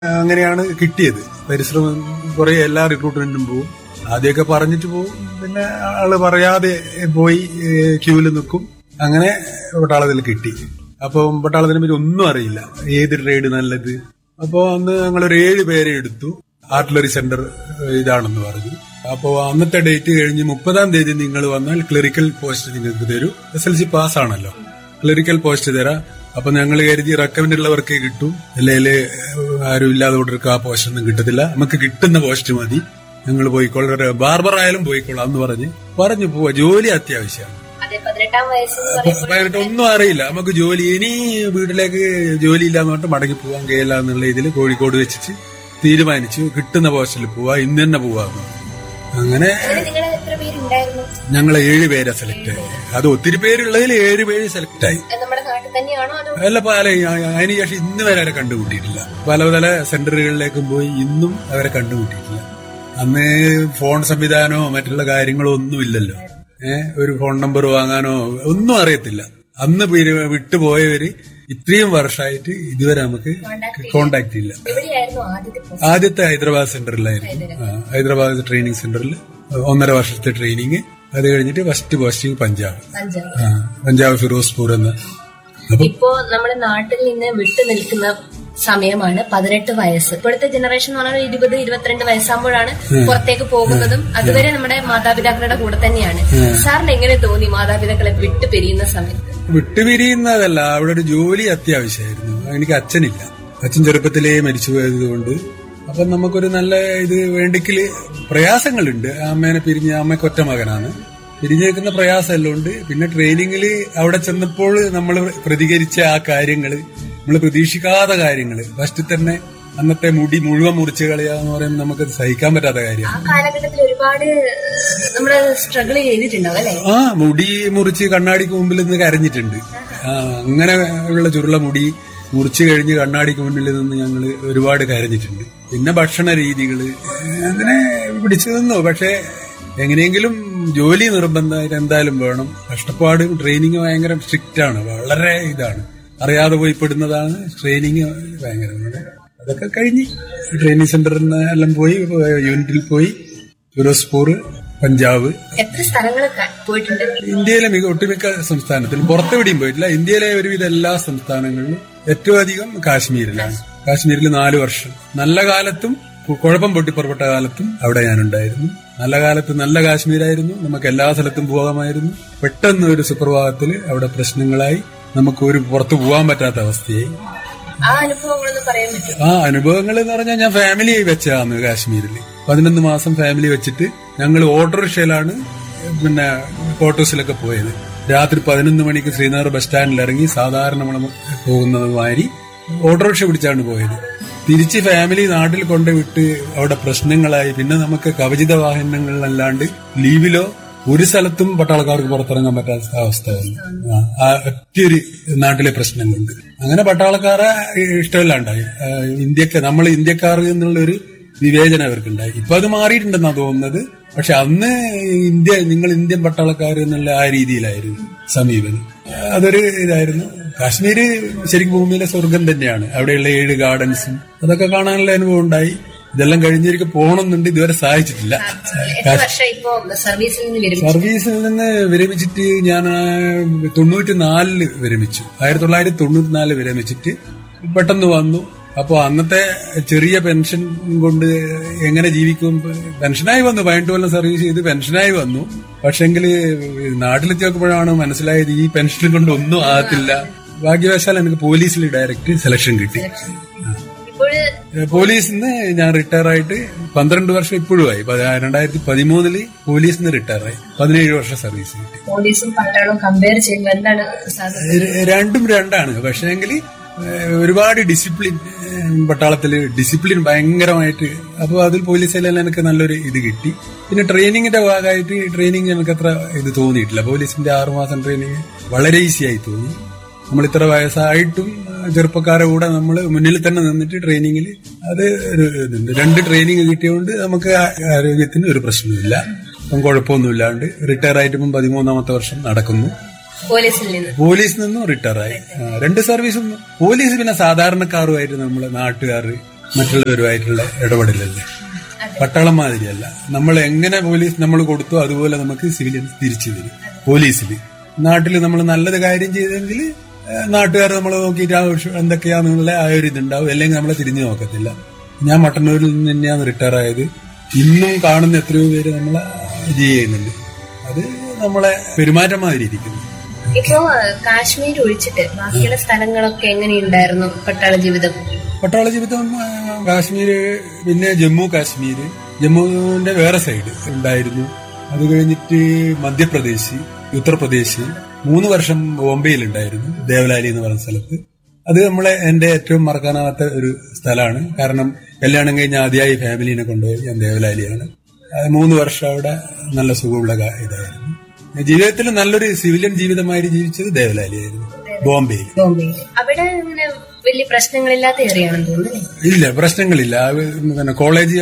അങ്ങനെയാണ് കിട്ടിയത് പരിശ്രമം കുറെ എല്ലാ റിക്രൂട്ട്മെന്റിനും പോവും ആദ്യമൊക്കെ പറഞ്ഞിട്ട് പോവും പിന്നെ ആള് പറയാതെ പോയി ക്യൂവിൽ നിൽക്കും അങ്ങനെ പട്ടാളത്തിൽ കിട്ടി അപ്പൊ പട്ടാളത്തിനെ പറ്റി ഒന്നും അറിയില്ല ഏത് ട്രേഡ് നല്ലത് അപ്പോ അന്ന് ഞങ്ങളൊരു ഏഴ് പേരെ എടുത്തു ആർട്ടിലറി സെന്റർ ഇതാണെന്ന് പറഞ്ഞു അപ്പോ അന്നത്തെ ഡേറ്റ് കഴിഞ്ഞ് മുപ്പതാം തീയതി നിങ്ങൾ വന്നാൽ ക്ലറിക്കൽ പോസ്റ്റ് നിങ്ങൾക്ക് തരൂ എസ് എൽ സി പാസ് ആണല്ലോ ക്ലറിക്കൽ പോസ്റ്റ് തരാം അപ്പൊ ഞങ്ങൾ കരുതി റെക്കമെൻഡ് ഉള്ളവർക്കേ കിട്ടും അല്ലെങ്കിൽ ആരും ഇല്ലാതെ കൊണ്ടിരിക്കുക ആ പോസ്റ്റ് ഒന്നും കിട്ടത്തില്ല നമുക്ക് കിട്ടുന്ന പോസ്റ്റ് മതി ഞങ്ങൾ പോയിക്കോളാം ബാർബർ ആയാലും പോയിക്കോളാം എന്ന് പറഞ്ഞ് പറഞ്ഞു പോവാ ജോലി അത്യാവശ്യമാണ് അതെ പതിനെട്ടാം വയസ്സ് അപ്പൊ പതിനെട്ട് ഒന്നും അറിയില്ല നമുക്ക് ജോലി ഇനി വീട്ടിലേക്ക് ജോലി ഇല്ലാന്ന് പറഞ്ഞിട്ട് മടങ്ങി പോവാൻ കഴിയില്ല എന്നുള്ള ഇതിൽ കോഴിക്കോട് വെച്ചിട്ട് തീരുമാനിച്ചു കിട്ടുന്ന പോസ്റ്റിൽ പോവാ ഇന്ന് തന്നെ പോവാന്ന് പറഞ്ഞു. അങ്ങനെ അങ്ങനെ നിങ്ങൾ എത്ര പേരുണ്ടായിരുന്നു ഞങ്ങൾ ഏഴ് പേരെ സെലക്ട് ആയി അത് ഒത്തിരി പേരുള്ളതിൽ ഏഴ് പേര് സെലക്ട് ആയി നമ്മുടെ നാട്ടിൽ തന്നെയാണോ അതോ അല്ല പല അതിന് ശേഷം ഇന്ന് വരെ അവരെ കണ്ടുമുട്ടിയിട്ടില്ല പല പല സെന്ററുകളിലേക്കും പോയി ഇന്നും അവരെ കണ്ടുമുട്ടിയിട്ടില്ല അന്ന് ഫോൺ സംവിധാനമോ മറ്റുള്ള കാര്യങ്ങളോ ഒന്നും ഇല്ലല്ലോ ഏഹ് ഒരു ഫോൺ നമ്പർ വാങ്ങാനോ ഒന്നും അറിയത്തില്ല അന്ന് പിരി- വിട്ടുപോയവര് ഇത്രയും വർഷമായിട്ട് ഇതുവരെ നമുക്ക് കോണ്ടാക്ട് ഇല്ല എവിടെയായിരുന്നു ആദ്യത്തെ പോസ്റ്റ് ആദ്യത്തെ ഹൈദരാബാദ് സെന്ററിലായിരുന്നു ആ, ഹൈദരാബാദ് ട്രെയിനിങ് സെന്ററിൽ ഒന്നര വർഷത്തെ ട്രെയിനിങ് അത് കഴിഞ്ഞിട്ട് ഫസ്റ്റ് പോസ്റ്റിംഗ് പഞ്ചാബ് പഞ്ചാബ് ആ, പഞ്ചാബ് ഫിറോസ്പൂർ എന്ന അപ്പൊ ഇപ്പോ നമ്മുടെ നാട്ടിൽ നിന്ന് വിട്ടു നിൽക്കുന്ന സമയമാണ് പതിനെട്ട് വയസ്സ് ഇപ്പോഴത്തെ ജനറേഷൻ എന്ന് പറഞ്ഞാൽ ഇരുപത് ഇരുപത്തിരണ്ട് വയസ്സാകുമ്പോഴാണ് പുറത്തേക്ക് പോകുന്നതും അതുവരെ നമ്മുടെ മാതാപിതാക്കളുടെ കൂടെ തന്നെയാണ് സാറിന് എങ്ങനെ തോന്നി മാതാപിതാക്കളെ വിട്ടു പിരിയുന്ന സമയത്ത് വിട്ടുപിരിയുന്നതല്ല അവിടെ ഒരു ജോലി അത്യാവശ്യമായിരുന്നു എനിക്ക് അച്ഛനില്ല അച്ഛൻ ചെറുപ്പത്തിലേ മരിച്ചു പോയതുകൊണ്ട് അപ്പൊ നമുക്കൊരു നല്ല ഇത് വേണ്ടിക്കല് പ്രയാസങ്ങളുണ്ട് അമ്മേനെ പിരിഞ്ഞ അമ്മയ്ക്ക് ഒറ്റ മകനാണ് പിരിഞ്ഞേക്കുന്ന പ്രയാസമെല്ലാം ഉണ്ട് പിന്നെ ട്രെയിനിങ്ങിൽ അവിടെ ചെന്നപ്പോൾ നമ്മൾ പ്രതികരിച്ച ആ കാര്യങ്ങള് നമ്മൾ പ്രതീക്ഷിക്കാത്ത കാര്യങ്ങള് ഫസ്റ്റ് തന്നെ അന്നത്തെ മുടി മുഴുവൻ മുറിച്ച് കളയുക എന്ന് പറയുമ്പോൾ നമുക്കത് സഹിക്കാൻ പറ്റാത്ത കാര്യമാണ് ആ കാലഘട്ടത്തിൽ ഒരുപാട് നമ്മള് സ്ട്രഗിൾ ചെയ്തിട്ടുണ്ടാവും അല്ലെ ആ മുടി മുറിച്ച് കണ്ണാടിക്ക് മുമ്പിൽ നിന്ന് കരഞ്ഞിട്ടുണ്ട് ആ അങ്ങനെ ഉള്ള ചുരുള മുടി മുറിച്ച് കഴിഞ്ഞ് കണ്ണാടിക്ക് മുന്നിൽ നിന്ന് ഞങ്ങൾ ഒരുപാട് കരഞ്ഞിട്ടുണ്ട് പിന്നെ ഭക്ഷണ രീതികള് അങ്ങനെ പിടിച്ചു നിന്നു പക്ഷെ എങ്ങനെയെങ്കിലും ജോലി നിർബന്ധമായിട്ട് എന്തായാലും വേണം കഷ്ടപ്പാട് ട്രെയിനിങ് ഭയങ്കര സ്ട്രിക്റ്റ് ആണ് വളരെ ഇതാണ് അറിയാതെ പോയി പെടുന്നതാണ് ട്രെയിനിങ് ഭയങ്കര അതൊക്കെ കഴിഞ്ഞ് ട്രെയിനിങ് സെന്ററിൽ നിന്ന് എല്ലാം പോയി യൂണിറ്റിൽ പോയി ഫിറോസ്പൂർ പഞ്ചാബ് എത്ര സ്ഥലങ്ങൾ പോയിട്ടുണ്ട് ഇന്ത്യയിലെ മിക ഒട്ടുമിക്ക സംസ്ഥാനത്തിലും പുറത്തെവിടെയും പോയിട്ടില്ല ഇന്ത്യയിലെ ഒരുവിധ എല്ലാ സംസ്ഥാനങ്ങളിലും ഏറ്റവും അധികം കാശ്മീരിലാണ് കാശ്മീരിൽ നാല് വർഷം നല്ല കാലത്തും കു- കുഴപ്പം പൊട്ടിപ്പുറപ്പെട്ട കാലത്തും അവിടെ ഞാനുണ്ടായിരുന്നു നല്ല കാലത്ത് നല്ല കാശ്മീരായിരുന്നു നമുക്ക് എല്ലാ സ്ഥലത്തും പോകാമായിരുന്നു പെട്ടെന്ന് ഒരു സുപ്രഭാതത്തിൽ അവിടെ പ്രശ്നങ്ങളായി നമുക്ക് ഒരു പുറത്തു പോകാൻ പറ്റാത്ത അവസ്ഥയായി ആ അനുഭവങ്ങളൊന്നും പറയാൻ പറ്റും ആ അനുഭവങ്ങൾ എന്ന് പറഞ്ഞാൽ ഞാൻ ഫാമിലി വെച്ചതാണ് കാശ്മീരിൽ പതിനൊന്ന് മാസം ഫാമിലി വെച്ചിട്ട് ഞങ്ങൾ ഓട്ടോറിക്ഷയിലാണ് പിന്നെ ക്വാർട്ടേഴ്സിലൊക്കെ പോയത് രാത്രി പതിനൊന്ന് മണിക്ക് ശ്രീനഗർ ബസ് സ്റ്റാൻഡിൽ ഇറങ്ങി സാധാരണ നമ്മൾ പോകുന്നത് മാതിരി ഓട്ടോറിക്ഷ പിടിച്ചാണ് പോയത് തിരിച്ച് ഫാമിലി നാട്ടിൽ കൊണ്ടുവിട്ട് അവിടെ പ്രശ്നങ്ങളായി പിന്നെ നമുക്ക് കവചിത വാഹനങ്ങളിലല്ലാണ്ട് ലീവിലോ ഒരു സ്ഥലത്തും പട്ടാളക്കാർക്ക് പുറത്തിറങ്ങാൻ പറ്റാത്ത അവസ്ഥ വന്നു ആ, ആ ഒറ്റയൊരു നാട്ടിലെ പ്രശ്നം കൊണ്ട് അങ്ങനെ പട്ടാളക്കാരെ ഇഷ്ടമില്ലാണ്ടായി ആ, ഇന്ത്യക്ക് നമ്മൾ ഇന്ത്യക്കാർ എന്നുള്ളൊരു വിവേചനം അവർക്കുണ്ടായി ഇപ്പൊ അത് മാറിയിട്ടുണ്ടെന്നാ തോന്നുന്നത് പക്ഷെ അന്ന് ഇന്ത്യ നിങ്ങൾ ഇന്ത്യൻ പട്ടാളക്കാർ എന്നുള്ള ആ രീതിയിലായിരുന്നു സമീപനം അതൊരു ഇതായിരുന്നു കാശ്മീര് ശരിക്കും ഭൂമിയിലെ സ്വർഗം തന്നെയാണ് അവിടെയുള്ള ഏഴ് ഗാർഡൻസും അതൊക്കെ കാണാനുള്ള അനുഭവം ഉണ്ടായി ഇതെല്ലാം കഴിഞ്ഞിരിക്കും പോകണമെന്നുണ്ട് ഇതുവരെ സാധിച്ചിട്ടില്ല എത്ര വർഷം ഇപ്പോ സർവീസിൽ നിന്ന് വരും സർവീസിൽ നിന്ന് വിരമിച്ചിട്ട് ഞാൻ തൊണ്ണൂറ്റി നാലില് വിരമിച്ചു ആയിരത്തി തൊള്ളായിരത്തി തൊണ്ണൂറ്റി നാലില് വിരമിച്ചിട്ട് പെട്ടെന്ന് വന്നു അപ്പോൾ അന്നത്തെ ചെറിയ പെൻഷൻ കൊണ്ട് എങ്ങനെ ജീവിക്കും പെൻഷനായി വന്നു പതിനെട്ട് കൊല്ലം സർവീസ് ചെയ്ത് പെൻഷനായി വന്നു പക്ഷെങ്കിൽ നാട്ടിലെത്തി നോക്കുമ്പോഴാണ് മനസ്സിലായത് ഈ പെൻഷൻ കൊണ്ട് ഒന്നും ആകത്തില്ല ഭാഗ്യവശാൽ എനിക്ക് പോലീസിൽ ഡയറക്റ്റ് സെലക്ഷൻ കിട്ടി ഇപ്പോഴ് പോലീസിൽ നിന്ന് ഞാൻ റിട്ടയർ ആയിട്ട് പന്ത്രണ്ട് വർഷം ഇപ്പോഴും ആയി പതി- രണ്ടായിരത്തി പതിമൂന്നില് പോലീസിൽ നിന്ന് റിട്ടയർ ആയി പതിനേഴ് വർഷം സർവീസ് കിട്ടി പോലീസും പട്ടാളവും കമ്പയർ ചെയ്യുമ്പോൾ എന്താണ് സാധനം ര- രണ്ടും രണ്ടാണ് പക്ഷേങ്കിൽ ഒരുപാട് ഡിസിപ്ലിൻ പട്ടാളത്തില് ഡിസിപ്ലിൻ ഭയങ്കരമായിട്ട് അപ്പോൾ അതിൽ പോലീസിലെല്ലാം എനിക്ക് നല്ലൊരു ഇത് കിട്ടി പിന്നെ ട്രെയിനിങ്ങിന്റെ ഭാഗമായിട്ട് ട്രെയിനിങ് എനിക്ക് അത്ര ഇത് തോന്നിയിട്ടില്ല പോലീസിന്റെ ആറുമാസം ട്രെയിനിങ് വളരെ ഈസി ആയി തോന്നി നമ്മൾ ഇത്ര വയസ്സായിട്ടും ചെറുപ്പക്കാരെ കൂടെ നമ്മൾ മുന്നിൽ തന്നെ നിന്നിട്ട് ട്രെയിനിങ്ങിൽ അത് ഒരു ഇതുണ്ട് രണ്ട് ട്രെയിനിങ് കിട്ടിയതുകൊണ്ട് നമുക്ക് ആ- ആരോഗ്യത്തിന് ഒരു പ്രശ്നമില്ല അപ്പം കുഴപ്പമൊന്നുമില്ലാണ്ട് റിട്ടയർ ആയിട്ട് ഇപ്പം പതിമൂന്നാമത്തെ വർഷം നടക്കുന്നു പോലീസിൽ നിന്ന് പോലീസിൽ നിന്നും റിട്ടയർ ആയി ആ, രണ്ട് സർവീസും പോലീസ് പിന്നെ സാധാരണക്കാരുമായിട്ട് നമ്മള് നാട്ടുകാർ മറ്റുള്ളവരുമായിട്ടുള്ള ഇടപെടലല്ലേ പട്ടാളം മാതിരിയല്ല നമ്മൾ എങ്ങനെ പോലീസ് നമ്മൾ കൊടുത്തു അതുപോലെ നമുക്ക് സിവിലിയൻസ് തിരിച്ചു തരും പോലീസിൽ നാട്ടിൽ നമ്മൾ നല്ലത് കാര്യം ചെയ്തെങ്കിൽ നാട്ടുകാർ നമ്മൾ നോക്കിയിട്ട് ആ ഒരു എന്തൊക്കെയാണെന്നുള്ള ആ ഒരു ഇതുണ്ടാവും അല്ലെങ്കിൽ നമ്മളെ തിരിഞ്ഞു നോക്കത്തില്ല ഞാൻ മട്ടന്നൂരിൽ നിന്ന് തന്നെയാണ് റിട്ടയർ ആയത് ഇന്നും കാണുന്ന എത്രയോ പേര് നമ്മളെ ഇത് ചെയ്യുന്നുണ്ട് അത് നമ്മളെ പെരുമാറ്റം മാതിരി ഇരിക്കുന്നു ഇപ്പോ കാശ്മീർ ഒഴിച്ചിട്ട് ബാക്കിയുള്ള സ്ഥലങ്ങളൊക്കെ എങ്ങനെയുണ്ടായിരുന്നു പട്ടാള ജീവിതം പട്ടാള ജീവിതം ആ, കാശ്മീര് പിന്നെ ജമ്മു കാശ്മീര് ജമ്മുവിന്റെ വേറെ സൈഡ് ഉണ്ടായിരുന്നു അത് കഴിഞ്ഞിട്ട് മധ്യപ്രദേശ് ഉത്തർപ്രദേശ് മൂന്ന് വർഷം ബോംബെയിൽ ഉണ്ടായിരുന്നു ദേവലാലി എന്ന് പറയുന്ന സ്ഥലത്ത് അത് നമ്മളെ എന്റെ ഏറ്റവും മറക്കാനാവാത്ത ഒരു സ്ഥലമാണ് കാരണം കല്യാണം കഴിഞ്ഞ ആദ്യമായി ഫാമിലിനെ കൊണ്ടുപോയി ഞാൻ ദേവലാലിയാണ് അത് മൂന്ന് വർഷം അവിടെ നല്ല സുഖമുള്ള കാ- ഇതായിരുന്നു ജീവിതത്തിൽ നല്ലൊരു സിവിലിയൻ ജീവിതമായിട്ട് ജീവിച്ചത് ദേവലാലിയായിരുന്നു ബോംബെയിൽ ബോംബെയിൽ അവിടെ ഇങ്ങനെ വലിയ പ്രശ്നങ്ങളില്ലാത്ത ഏറിയാണെന്ന് തോന്നുന്നു ഇല്ല പ്രശ്നങ്ങളില്ല അത് പിന്നെ കോളേജ്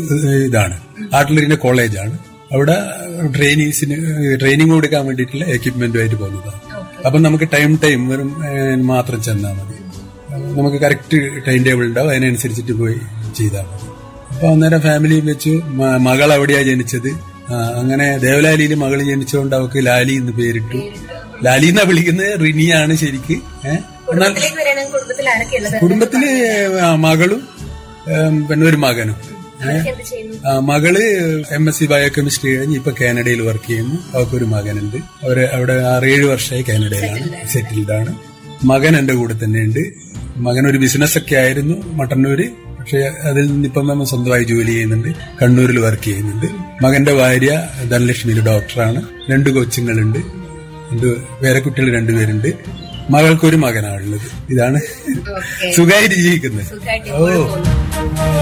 ഇതാണ് ആർട്ടിലറിന്റെ കോളേജാണ് അവിടെ ട്രെയിനീസിന് ട്രെയിനിങ് കൊടുക്കാൻ വേണ്ടിയിട്ടുള്ള എക്യുപ്മെന്റുമായിട്ട് പോകുന്നതാണ് അപ്പൊ നമുക്ക് ടൈം ടൈം വെറും ഏഹ്, മാത്രം ചെന്നാൽ മതി നമുക്ക് കറക്റ്റ് ടൈം ടേബിൾ ഉണ്ടാവും അതിനനുസരിച്ചിട്ട് പോയി ചെയ്താൽ മതി അപ്പൊ അന്നേരം ഫാമിലിയിൽ വെച്ച് മ- മകൾ അവിടെയാ ജനിച്ചത് ആ, അങ്ങനെ ദേവലാലിയിൽ മകൾ ജനിച്ചുകൊണ്ട് അവർക്ക് ലാലി എന്ന് പേരിട്ടു ലാലി എന്നാ വിളിക്കുന്നത് റിനിയാണ് ശരിക്ക് ഏഹ് എന്നാൽ കുടുംബത്തിലേക്ക് വരികയാണെങ്കിൽ കുടുംബത്തിൽ ആരൊക്കെയുള്ളത് കുടുംബത്തില് ആ, മകളും ഏം, പിന്നെ ഒരു മകനും അവരൊക്കെ എന്ത് ചെയ്യുന്നു ആ, മകള് എം എസ് സി ബയോകെമിസ്ട്രി കഴിഞ്ഞ് ഇപ്പൊ കാനഡയിൽ വർക്ക് ചെയ്യുന്നു അവർക്കൊരു മകനുണ്ട് അവര് അവിടെ ആറേഴ് വർഷമായി കാനഡയിലാണ് സെറ്റിൽഡ് ആണ് മകൻ എന്റെ കൂടെ തന്നെയുണ്ട് മകൻ ഒരു ബിസിനസ് ഒക്കെ ആയിരുന്നു മട്ടന്നൂര് പക്ഷെ അതിൽ നിന്നിപ്പം നമ്മൾ സ്വന്തമായി ജോലി ചെയ്യുന്നുണ്ട് കണ്ണൂരിൽ വർക്ക് ചെയ്യുന്നുണ്ട് മകന്റെ ഭാര്യ ധനലക്ഷ്മിയിൽ ഡോക്ടറാണ് രണ്ട് കൊച്ചുങ്ങളുണ്ട് രണ്ട് പേരക്കുട്ടികൾ രണ്ടുപേരുണ്ട് മകൾക്കൊരു മകനാണുള്ളത് ഇതാണ് ഓക്കെ സുഖമായിട്ട് ജീവിക്കുന്നത് സുഖമായിട്ട് ഓ പോകുന്നു